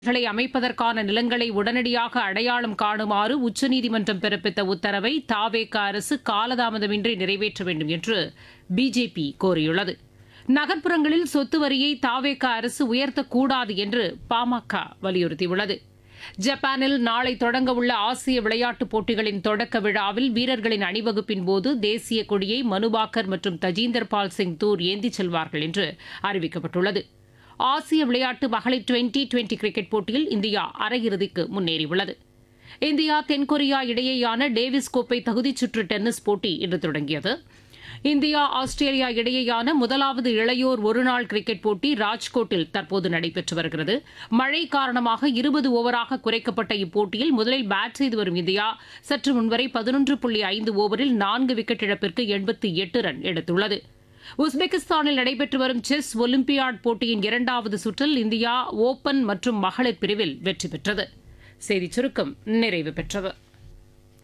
களை அமைப்பதற்கான நிலங்களை உடனடியாக அடையாளம் காணுமாறு உச்சநீதிமன்றம் பிறப்பித்த உத்தரவை தாவேக அரசு காலதாமதமின்றி நிறைவேற்ற வேண்டும் என்று பிஜேபி கோரியுள்ளது நகர்ப்புறங்களில் சொத்து வரியை தாவேக அரசு உயர்த்தக்கூடாது என்று பாமக வலியுறுத்தியுள்ளது ஜப்பானில் நாளை தொடங்கவுள்ள ஆசிய விளையாட்டுப் போட்டிகளின் தொடக்க விழாவில் வீரர்களின் அணிவகுப்பின் போது தேசிய கொடியை மனுபாக்கர் மற்றும் தஜீந்தர் பால் சிங் தூர் ஏந்திச் செல்வார்கள் என்று அறிவிக்கப்பட்டுள்ளது ஆசிய விளையாட்டு மகளிர் டுவெண்டி டுவெண்டி கிரிக்கெட் போட்டியில் இந்தியா அரையிறுதிக்கு முன்னேறியுள்ளது இந்தியா தென்கொரியா இடையேயான டேவிஸ் கோப்பை தகுதிச் சுற்று டென்னிஸ் போட்டி இன்று தொடங்கியது இந்தியா ஆஸ்திரேலியா இடையேயான முதலாவது இளையோர் ஒருநாள் கிரிக்கெட் போட்டி ராஜ்கோட்டில் தற்போது நடைபெற்று வருகிறது மழை காரணமாக இருபது ஓவராக குறைக்கப்பட்ட இப்போட்டியில் முதலில் பேட் செய்து வரும் இந்தியா சற்று முன்வரை பதினொன்று புள்ளி ஐந்து ஓவரில் நான்கு விக்கெட் இழப்பிற்கு எண்பத்தி எட்டு ரன் எடுத்துள்ளது உஸ்பெகிஸ்தானில் நடைபெற்று வரும் செஸ் ஒலிம்பியாட் போட்டியின் இரண்டாவது சுற்றில் இந்தியா ஓபன் மற்றும் மகளிர் பிரிவில் வெற்றி பெற்றது செய்திச் சுருக்கம் நிறைவு பெற்றது